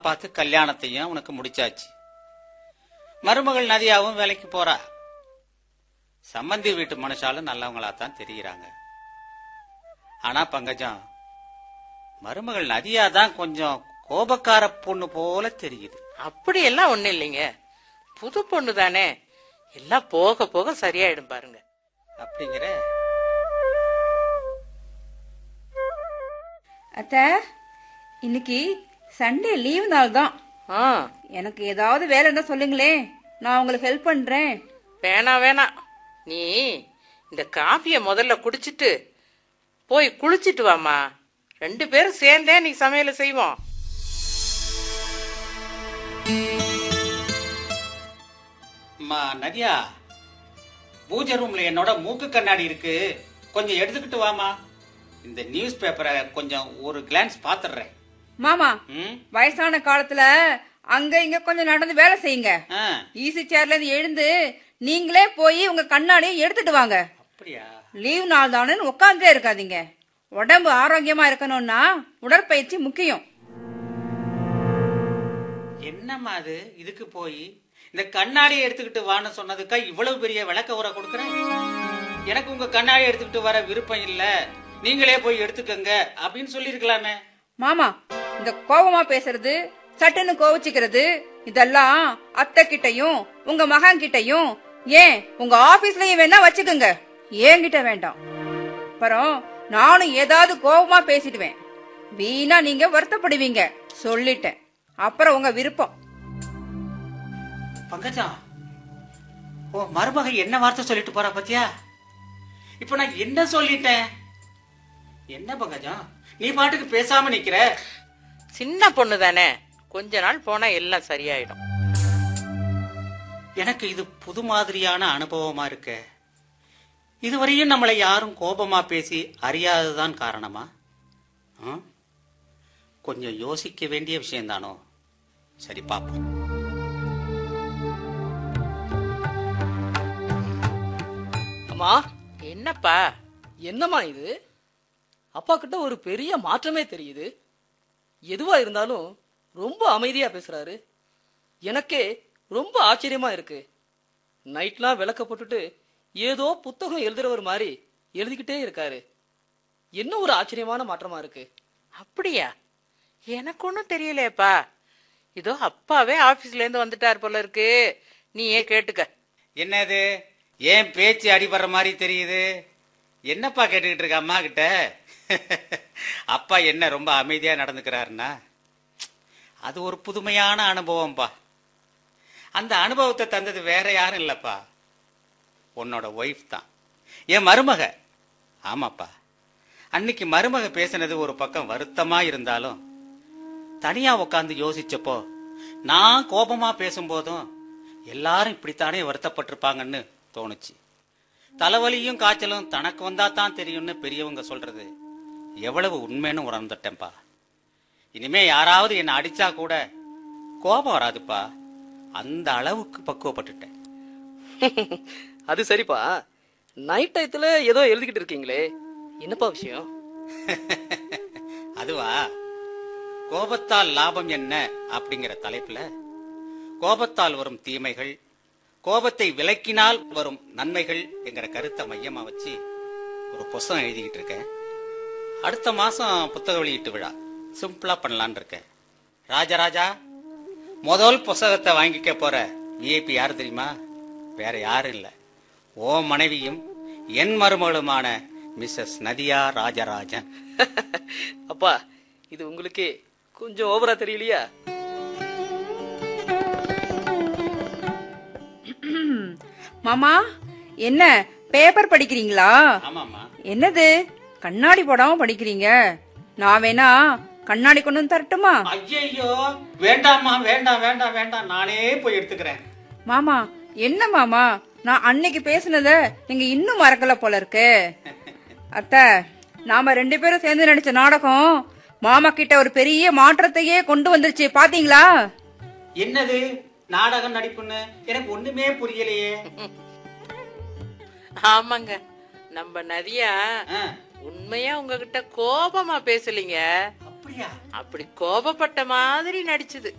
பார்த்து கல்யாணத்தையும் உனக்கு முடிச்சாச்சு மருமகள் நதியாவும் வேலைக்கு போறா சம்பந்தி வீட்டு மனுஷாலும் நல்லவங்களா தான் தெரியுறாங்க ஆனா பங்கஜம் மருமகள் நதியா தான் கொஞ்சம் கோபக்கார பொண்ணு போல தெரியுது அப்படி எல்லாம் ஒண்ணு இல்லைங்க புது பொண்ணு தானே எல்லாம் போக போக சரியாயிடும் பாருங்க அப்படிங்கிற அத்த இன்னைக்கு சண்டே லீவ் நாள் தான் ஆ எனக்கு ஏதாவது வேலை இருந்தா சொல்லுங்களேன் நான் உங்களுக்கு ஹெல்ப் பண்றேன் வேணாம் வேணாம் நீ இந்த காஃபிய முதல்ல குடிச்சிட்டு போய் குளிச்சிட்டு வாமா ரெண்டு பேரும் சேர்ந்தே நீ சமையல செய்வோம் அம்மா நதியா பூஜை ரூம்ல என்னோட மூக்கு கண்ணாடி இருக்கு கொஞ்சம் எடுத்துக்கிட்டு வாமா இந்த நியூஸ் பேப்பரை கொஞ்சம் ஒரு கிளான்ஸ் பாத்துடுறேன் மாமா ம் வயசான காலத்துல அங்க இங்க கொஞ்சம் நடந்து வேலை செய்யுங்க ஆ, ஈஸி சேர்ல இருந்து எழுந்து நீங்களே போய் உங்க கண்ணாடியை எடுத்துட்டு வாங்க அப்படியா லீவ் நாள் தானே உட்காந்தே இருக்காதீங்க உடம்பு ஆரோக்கியமா இருக்கணும்னா உடற்பயிற்சி முக்கியம் என்னம்மா அது இதுக்கு போய் இந்த கண்ணாடியை எடுத்துக்கிட்டு வான்னு சொன்னதுக்கா இவ்வளவு பெரிய விளக்க உரை கொடுக்குறேன் எனக்கு உங்க கண்ணாடி எடுத்துக்கிட்டு வர விருப்பம் இல்ல நீங்களே போய் எடுத்துக்கங்க அப்படின்னு சொல்லியிருக்கலாமே மாமா இந்த கோபமா பேசுறது சட்டுன்னு கோவிச்சுக்கிறது இதெல்லாம் அத்தை கிட்டயும் உங்க மகன் கிட்டயும் ஏன் உங்க ஆபீஸ்லயும் வேணா வச்சுக்கோங்க என்கிட்ட வேண்டாம் அப்புறம் நானும் ஏதாவது கோபமா பேசிடுவேன் வீணா நீங்க வருத்தப்படுவீங்க சொல்லிட்டேன் அப்புறம் உங்க விருப்பம் பங்கஜா ஓ மருமக என்ன வார்த்தை சொல்லிட்டு போறா பத்தியா இப்ப நான் என்ன சொல்லிட்டேன் என்ன பங்கஜா நீ பாட்டுக்கு பேசாம நிக்கிற சின்ன பொண்ணு தானே கொஞ்ச நாள் போனா எல்லாம் சரியாயிடும் எனக்கு இது புது மாதிரியான அனுபவமா இருக்கு இதுவரையும் நம்மளை யாரும் கோபமா பேசி அறியாததுதான் காரணமா ஆ? கொஞ்சம் யோசிக்க வேண்டிய விஷயம்தானோ சரி பாப்போம் அம்மா என்னப்பா என்னம்மா இது அப்பா கிட்ட ஒரு பெரிய மாற்றமே தெரியுது எதுவா இருந்தாலும் ரொம்ப அமைதியா பேசுறாரு எனக்கே ரொம்ப ஆச்சரியமா இருக்கு நைட்லாம் விளக்க போட்டுட்டு ஏதோ புத்தகம் எழுதுறவர் மாதிரி எழுதிக்கிட்டே இருக்காரு என்ன ஒரு ஆச்சரியமான மாற்றமா இருக்கு அப்படியா எனக்கு ஒன்றும் தெரியலையேப்பா இதோ அப்பாவே ஆபீஸ்ல இருந்து வந்துட்டார் போல இருக்கு நீ ஏன் கேட்டுக்க என்னது ஏன் பேச்சு அடிபடுற மாதிரி தெரியுது என்னப்பா கேட்டுக்கிட்டு இருக்க அம்மா கிட்ட அப்பா என்ன ரொம்ப அமைதியா நடந்துக்கிறாருன்னா அது ஒரு புதுமையான அனுபவம்ப்பா அந்த அனுபவத்தை தந்தது வேற யாரும் இல்லப்பா உன்னோட ஒய்ஃப் தான் என் மருமக ஆமாப்பா அன்னைக்கு மருமக பேசினது ஒரு பக்கம் வருத்தமா இருந்தாலும் தனியா உட்காந்து யோசிச்சப்போ நான் கோபமா பேசும்போதும் எல்லாரும் இப்படித்தானே வருத்தப்பட்டிருப்பாங்கன்னு தோணுச்சு தலைவலியும் காய்ச்சலும் தனக்கு வந்தா தான் தெரியும்னு பெரியவங்க சொல்றது எவ்வளவு உண்மைன்னு உணர்ந்துட்டேன்ப்பா இனிமே யாராவது என்னை அடிச்சா கூட கோபம் வராதுப்பா அந்த அளவுக்கு பக்குவப்பட்டுட்டேன் அது சரிப்பா நைட் டயத்துல ஏதோ எழுதிக்கிட்டு இருக்கீங்களே என்னப்பா விஷயம் அதுவா கோபத்தால் லாபம் என்ன அப்படிங்கிற தலைப்புல கோபத்தால் வரும் தீமைகள் கோபத்தை விலக்கினால் வரும் நன்மைகள் என்கிற கருத்தை மையமா வச்சு ஒரு புஸ்தகம் எழுதிக்கிட்டு இருக்கேன் அடுத்த மாசம் புத்தக வெளியீட்டு விழா சிம்பிளா பண்ணலான்னு இருக்கேன் ராஜராஜா முதல் புஸ்தகத்தை வாங்கிக்க போற விஐபி யாரு தெரியுமா வேற யாரும் இல்ல ஓ மனைவியும் என் மருமகளுமான மிஸ்ஸஸ் நதியா ராஜராஜன் அப்பா இது உங்களுக்கு கொஞ்சம் ஓவரா தெரியலையா மாமா என்ன பேப்பர் படிக்கிறீங்களா ஆமாமா என்னது கண்ணாடி போடாம படிக்கிறீங்க நான் வேணா கண்ணாடி கொண்டு வந்து தரட்டுமா ஐயையோ வேண்டாம்மா வேண்டாம் வேண்டாம் வேண்டாம் நானே போய் எடுத்துக்கிறேன் மாமா என்ன மாமா நான் அன்னைக்கு பேசுனத நீங்க இன்னும் மறக்கல போல இருக்கு அத்தை நாம ரெண்டு பேரும் சேர்ந்து நடிச்ச நாடகம் மாமா கிட்ட ஒரு பெரிய மாற்றத்தையே கொண்டு வந்துருச்சு பாத்தீங்களா என்னது நாடகம் நடிப்புன்னு எனக்கு ஒண்ணுமே புரியலையே ஆமாங்க நம்ம நதியா ஆ, உண்மையா உங்ககிட்ட கோபமா பேசலீங்க அப்படியா அப்படி கோபப்பட்ட மாதிரி நடிச்சுது